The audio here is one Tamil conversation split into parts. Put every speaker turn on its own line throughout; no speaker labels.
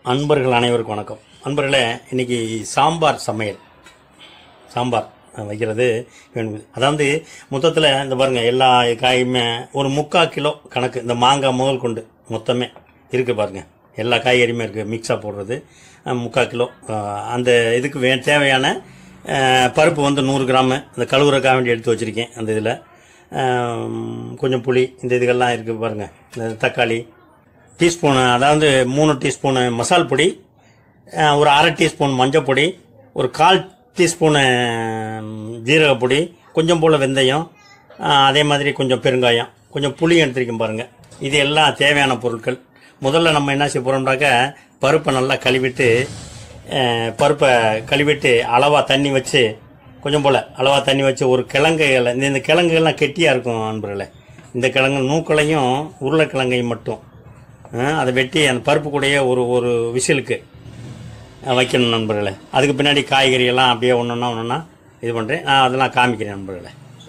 அன்பர்கள் அனைவருக்கும் வணக்கம் அன்பர்களே இன்னைக்கு சாம்பார் சமையல் சாம்பார் நான் வைக்கிறது வேணும் அதாவது மொத்தத்தில் இந்த பாருங்க எல்லா காயுமே ஒரு முக்கால் கிலோ கணக்கு இந்த மாங்காய் முதல் கொண்டு மொத்தமே இருக்குது பாருங்க எல்லா காய்கறியுமே இருக்குது மிக்ஸாக போடுறது அஹ், முக்கால் கிலோ அஹ், அந்த இதுக்கு வே தேவையான அஹ், பருப்பு வந்து நூறு கிராமு இந்த கழுவுறக்காக வேண்டி எடுத்து வச்சுருக்கேன் அந்த இதில் கொஞ்சம் புளி இந்த இதுகள்லாம் இருக்குது பாருங்கள் இந்த தக்காளி டீஸ்பூனு அதாவது மூணு டீஸ்பூனு மசால் பொடி அஹ், ஒரு அரை டீஸ்பூன் மஞ்சள் பொடி ஒரு கால் டீஸ்பூனு ஜீரக பொடி கொஞ்சம் போல் வெந்தயம் அஹ், அதே மாதிரி கொஞ்சம் பெருங்காயம் கொஞ்சம் புளி எடுத்துருக்கேன் பாருங்கள் இது எல்லாம் தேவையான பொருட்கள் முதல்ல நம்ம என்ன செய்ய போகிறோம்னாக்க பருப்பை நல்லா கழுவிட்டு அஹ், பருப்பை கழுவிட்டு அளவாக தண்ணி வச்சு கொஞ்சம் போல் அளவாக தண்ணி வச்சு ஒரு கிழங்குகளை இந்த இந்த கிழங்குகள்லாம் கெட்டியாக இருக்கும் நண்பர்களே இந்த கிழங்கு நூக்களையும் உருளைக்கிழங்கையும் மட்டும் அஹ், அதை வெட்டி அந்த பருப்பு கூடயே ஒரு ஒரு விசிலுக்கு அஹ், வைக்கணும் நண்பர்களே அதுக்கு பின்னாடி காய்கறி எல்லாம் அப்படியே ஒன்றுன்னா ஒன்றுன்னா இது பண்ணுறேன் நான் அதெல்லாம் காமிக்கிறேன் நண்பர்களே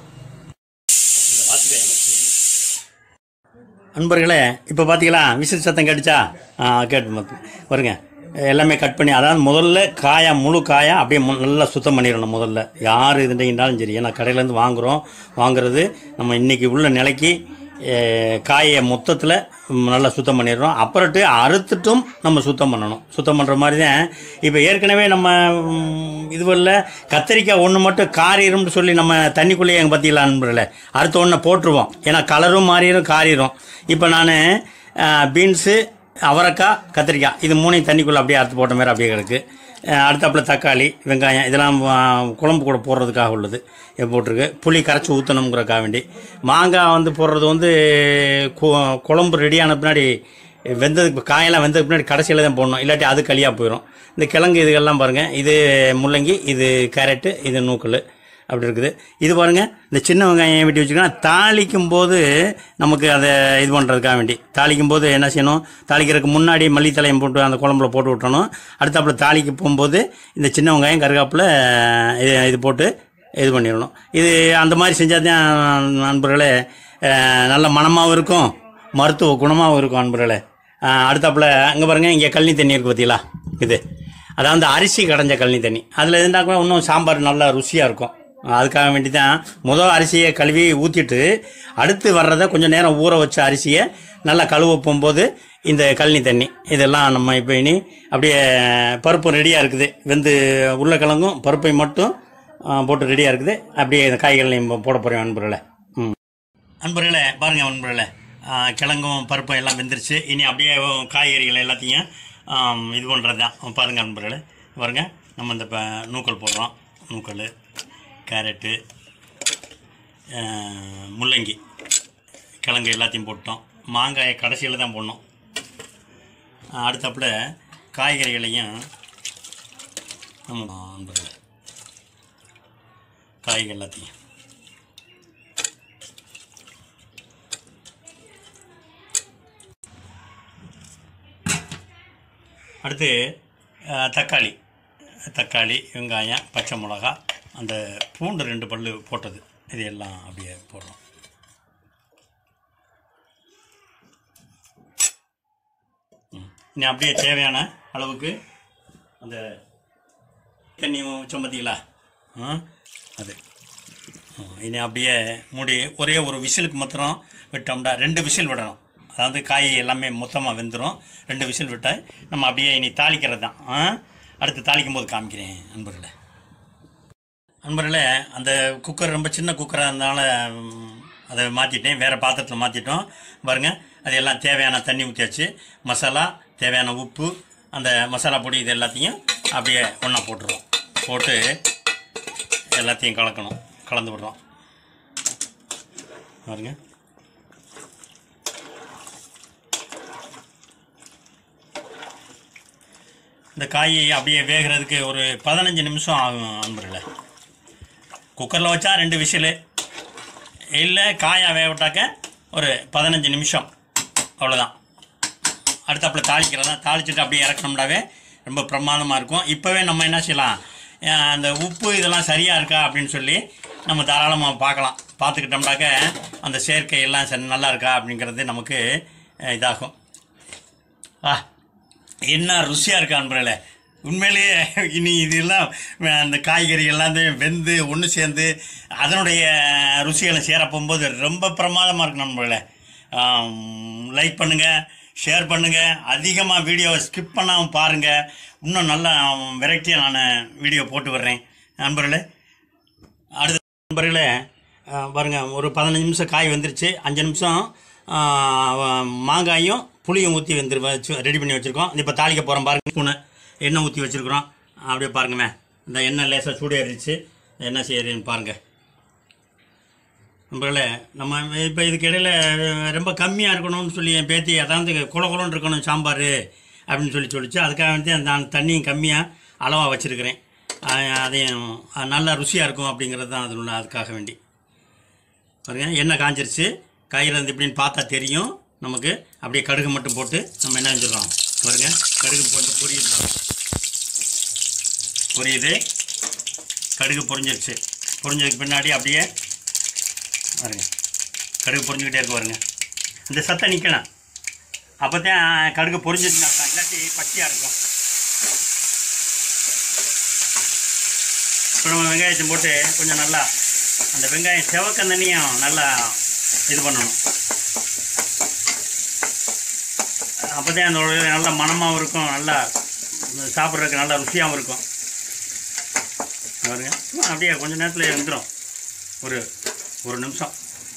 நண்பர்களே இப்போ பார்த்தீங்களா விசில் சத்தம் கேட்டுச்சா ஆ கேட்டு மொத்தம். வருங்க எல்லாமே கட் பண்ணி அதாவது முதல்ல காயா முழு காயா அப்படியே மு- நல்லா சுத்தம் பண்ணிடணும் முதல்ல யார் இதுன்றீங்கனாலும் சரி ஏன்னா கடையிலேருந்து வாங்குகிறோம் வாங்குறது நம்ம இன்னைக்கு உள்ள நிலைக்கு அஹ், காயை மொத்தத்தில் நல்லா சுத்தம் பண்ணிடுறோம் அப்புறட்டு அறுத்துட்டும் நம்ம சுத்தம் பண்ணணும் சுத்தம் பண்ணுற மாதிரி தான் இப்போ ஏற்கனவே நம்ம ம், இதுவல்ல கத்திரிக்காய் ஒன்று மட்டும் காரிரும்னு சொல்லி நம்ம தண்ணிக்குள்ளேயே எங்கள் பார்த்தீங்களா நண்பர்களே அடுத்த ஒன்றை போட்டுருவோம் ஏன்னா கலரும் மாறிடும் காரிரும் இப்போ நான் பீன்ஸு அவரைக்காய் கத்திரிக்காய் இது மூணையும் தண்ணிக்குள்ளே அப்படியே அறுத்து போட்ட மாதிரி அப்படியே கிடக்கு அஹ் அடுத்தாப்புல தக்காளி வெங்காயம் இதெல்லாம் ஆ, குழம்பு கூட போடுறதுக்காக உள்ளது இது போட்டிருக்கு புளி கரைச்சி ஊற்றணுங்கிறக்காக வேண்டி மாங்காய் வந்து போடுறது வந்து கு- குழம்பு ரெடியான பின்னாடி வெந்ததுக்கு காயெல்லாம் வெந்ததுக்கு பின்னாடி கடைசியில் தான் போடணும் இல்லாட்டி அது களியாக போயிடும் இந்த கிழங்கு இதுகள்லாம் பாருங்கள் இது முள்ளங்கி இது கேரட்டு இது நூக்கல் அப்படி இருக்குது இது பாருங்க இந்த சின்ன வெங்காயம் ஏன் வெட்டி வச்சுக்கலாம் தாளிக்கும் போது நமக்கு அதை இது பண்ணுறதுக்காக வேண்டி தாளிக்கும் போது என்ன செய்யணும் தாளிக்கிறதுக்கு முன்னாடி மல்லித்தலையம் போட்டு அந்த குழம்புல போட்டு விட்டணும் அடுத்தாப்புல தாளிக்க போகும்போது இந்த சின்ன வெங்காயம் கருகாப்பில் இது இது போட்டு இது பண்ணிடணும் இது அந்த மாதிரி செஞ்சால் தான் நண்பர்களே அஹ், நல்ல மணமாகவும் இருக்கும் மருத்துவ குணமாகவும் இருக்கும் நண்பர்களே அஹ், அடுத்தாப்புல அங்கே பாருங்கள் இங்கே கழனி தண்ணி இருக்குது பார்த்தீங்களா இது அதாவது அரிசி கடைஞ்ச கழனி தண்ணி அதில் இருந்தால் இன்னும் சாம்பார் நல்லா ருசியாக இருக்கும் அதுக்காக வேண்டி தான் முதல் அரிசியை கழுவி ஊற்றிட்டு அடுத்து வர்றதை கொஞ்சம் நேரம் ஊற வச்ச அரிசியை நல்லா கழுவ போகும்போது இந்த கழனி தண்ணி இதெல்லாம் நம்ம இப்போ இனி அப்படியே பருப்பு ரெடியாக இருக்குது வெந்து உருளைக்கிழங்கும் பருப்பை மட்டும் ஆ, போட்டு ரெடியாக இருக்குது அப்படியே இந்த காய்கறிகளையும் போட போகிறேன் நண்பர்களே ம் நண்பர்களே பாருங்கள் நண்பர்களே ஆ, கிழங்கும் பருப்பும் எல்லாம் வெந்துருச்சு இனி அப்படியே காய்கறிகள் எல்லாத்தையும் ஆம், இது பண்ணுறது தான் பாருங்கள் நண்பர்களே பாருங்க நம்ம இந்த இப்போ நூக்கல் போடுறோம் நூக்கல் கேரட்டு ஆ, முள்ளங்கி கிழங்கு எல்லாத்தையும் போட்டோம் மாங்காயை கடைசியில் தான் போடணும் ஆ, அடுத்தாப்புல காய்கறிகளையும் நம்ம நண்பர்களே காய்கள் எல்லாத்தையும் அடுத்து அஹ், தக்காளி தக்காளி வெங்காயம் பச்சை மிளகா அந்த பூண்டு ரெண்டு பல்லு போட்டது இது எல்லாம் அப்படியே போடுறோம் ம். இனி அப்படியே தேவையான அளவுக்கு அந்த தண்ணி வச்சோம் பார்த்தீங்களா ஆ அது ம், இனி அப்படியே மூடி ஒரே ஒரு விசிலுக்கு மாத்திரம் விட்டோம்டா ரெண்டு விசில் விடணும் அதாவது காய் எல்லாமே மொத்தமாக வெந்துடும் ரெண்டு விசில் விட்டால் நம்ம அப்படியே இனி தாளிக்கிறது தான் ஆ? அடுத்து தாளிக்கும் போது காமிக்கிறேன் நண்பர்களே நண்பர்களே அந்த குக்கர் ரொம்ப சின்ன குக்கராக இருந்தனால ம், அதை மாற்றிட்டேன் வேறு பாத்திரத்தில் மாற்றிட்டோம் பாருங்கள் அது எல்லாம் தேவையான தண்ணி ஊற்றியாச்சு மசாலா தேவையான உப்பு அந்த மசாலா பொடி இது எல்லாத்தையும் அப்படியே ஒன்றா போட்டுருவோம் போட்டு எல்லாத்தையும் கலக்கணும் கலந்து விடுறோம் பாருங்க இந்த காய் அப்படியே வேகிறதுக்கு ஒரு பதினஞ்சு நிமிஷம் ஆகும் நண்பர்களே குக்கரில் வச்சா ரெண்டு விசிலு இல்லை காயா வேக விட்டாக்க ஒரு பதினஞ்சு நிமிஷம் அவ்வளோதான் அடுத்தாப்புல தாளிக்கிறது தான் தாளிச்சுட்டு அப்படியே இறக்கணும்னாவே ரொம்ப பிரமாதமாக இருக்கும் இப்போவே நம்ம என்ன செய்யலாம் அஹ் அந்த உப்பு இதெல்லாம் சரியாக இருக்கா அப்படின்னு சொல்லி நம்ம தாராளமாக பார்க்கலாம் பார்த்துக்கிட்டோம்னாக்க அந்த சேர்க்கை எல்லாம் சரி நல்லா இருக்கா அப்படிங்கிறது நமக்கு அஹ், இதாகும் ஆ என்ன ருசியாக இருக்கு அன்பர்களே உண்மையிலேயே இனி இதெல்லாம் அஹ், அந்த காய்கறி எல்லாமே வெந்து ஒன்று சேர்ந்து அதனுடைய ருசிகளை சேர போகும்போது ரொம்ப பிரமாதமாக இருக்கு நண்பர்களே லைக் பண்ணுங்கள் ஷேர் பண்ணுங்கள் அதிகமாக வீடியோவை ஸ்கிப் பண்ணாமல் பாருங்கள் இன்னும் நல்லா வெரைட்டியாக நான் வீடியோ போட்டு வர்றேன் நண்பர்களே அடுத்த நண்பர்களே அஹ், பாருங்க ஒரு பதினஞ்சு நிமிஷம் காய் வந்துருச்சு அஞ்சு நிமிஷம் அஹ், மாங்காயும் புளியும் ஊற்றி வந்து வச்சு ரெடி பண்ணி வச்சுருக்கோம் இப்போ தாளிக்க போகிறோம் பாருங்க ஸ்பூனு எண்ணெய் ஊற்றி வச்சுருக்குறோம் அப்படியே பாருங்கம்மே இந்த எண்ணெய் லேசாக சூடு ஏறிடுச்சு என்ன செய்யறதுன்னு பாருங்கள் நண்பர்களே நம்ம இப்போ இதுக்கு இடையில ரொம்ப கம்மியாக இருக்கணும்னு சொல்லி என் பேத்தி அதாவது குல குலன்னு இருக்கணும் சாம்பார் அப்படின்னு சொல்லி சொல்லிச்சு அதுக்காக வந்து நான் தண்ணியும் கம்மியாக அளவாக வச்சுருக்கிறேன் அதையும் அது நல்லா ருசியாக இருக்கும் அப்படிங்கிறது தான் அது உள்ள அதுக்காக வேண்டி பாருங்க எண்ணெய் காஞ்சிருச்சு காயில் இருந்து எப்படின்னு பார்த்தா தெரியும் நமக்கு அப்படியே கடுகு மட்டும் போட்டு நம்ம என்ன செஞ்சிடறோம் பாருங்க கடுகு போட்டு பொரியிடுறோம் பொரியுது கடுகு பொரிஞ்சிருச்சு பொரிஞ்சதுக்கு பின்னாடி அப்படியே பாருங்க கடுகு பொரிஞ்சுக்கிட்டே இருக்கு பாருங்க இந்த சத்தம் நிற்கணும் அப்போ தான் கடுகு பொரிஞ்சிருச்சுன்னா அர்த்தம். இல்லாட்டி பச்சையாக இருக்கும் இப்போ நம்ம வெங்காயத்தை போட்டு கொஞ்சம் நல்லா அந்த வெங்காயம் செவக்க தண்ணியும் நல்லா இது பண்ணணும் அப்போ தான் அந்த ஒரு நல்ல மணமாகவும் இருக்கும் நல்லா சாப்பிட்றதுக்கு நல்லா ருசியாகவும் இருக்கும் பாருங்க சும்மா அப்படியே கொஞ்ச நேரத்தில் வந்துடும் ஒரு ஒரு நிமிஷம்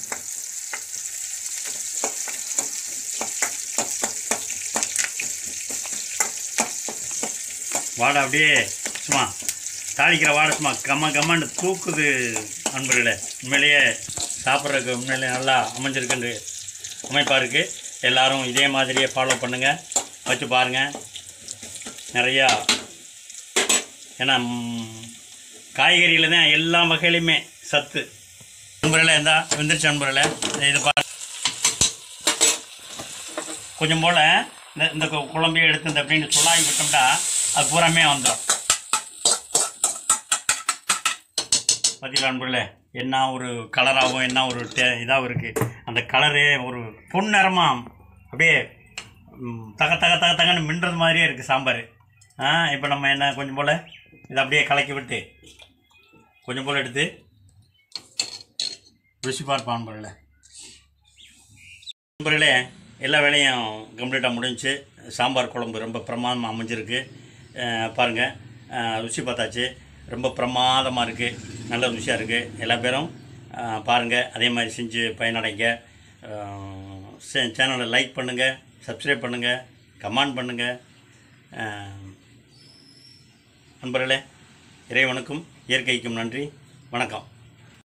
வாடை அப்படியே சும்மா தாளிக்கிற வாடை சும்மா கம்ம கம்மன்னு தூக்குது நண்பர்களே உண்மையிலேயே சாப்பிட்றதுக்கு உண்மையிலேயே நல்லா அமைஞ்சிருக்குன்னு அமைப்பாக இருக்குது எல்லாரும் இதே மாதிரியே ஃபாலோ பண்ணுங்கள் வச்சு பாருங்கள் நிறையா ஏன்னா ம், காய்கறியில் தான் எல்லா வகையிலுமே சத்து நண்பர்களே இருந்தா வெந்துருச்சு நண்பர்களே இது பா கொஞ்சம் போல் இந்த இந்த கு- குழம்பையும் எடுத்து இந்த அப்படின்னு சுளாகி விட்டோம்னா அது பூராமே வந்துடும் பார்த்தீங்களா நண்பர்களே என்ன ஒரு கலராகவும் என்ன ஒரு டே இதாகவும் இருக்குது அந்த கலரே ஒரு பொன்னிறமாக அப்படியே ம், தக தக தக தகன்னு மின்றது மாதிரியே இருக்குது சாம்பார் ஆ இப்போ நம்ம என்ன கொஞ்சம் போல் இதை அப்படியே கலக்கி விட்டு கொஞ்சம் போல் எடுத்து ருசி பார்ப்போம் நண்பர்களே நண்பர்களே எல்லா வேலையும் கம்ப்ளீட்டாக முடிஞ்சுச்சு சாம்பார் குழம்பு ரொம்ப பிரமாதமாக அமைஞ்சிருக்கு அஹ் பாருங்க அஹ் ருசி பார்த்தாச்சு ரொம்ப பிரமாதமாக இருக்குது நல்ல ருசியாக இருக்குது எல்லா பேரும் அஹ் பாருங்க அதே மாதிரி செஞ்சு பயனடைங்க சேனலை லைக் பண்ணுங்கள் சப்ஸ்கிரைப் பண்ணுங்கள் கமெண்ட் பண்ணுங்கள் நண்பர்களே இறைவனுக்கும் இயற்கைக்கும் நன்றி வணக்கம்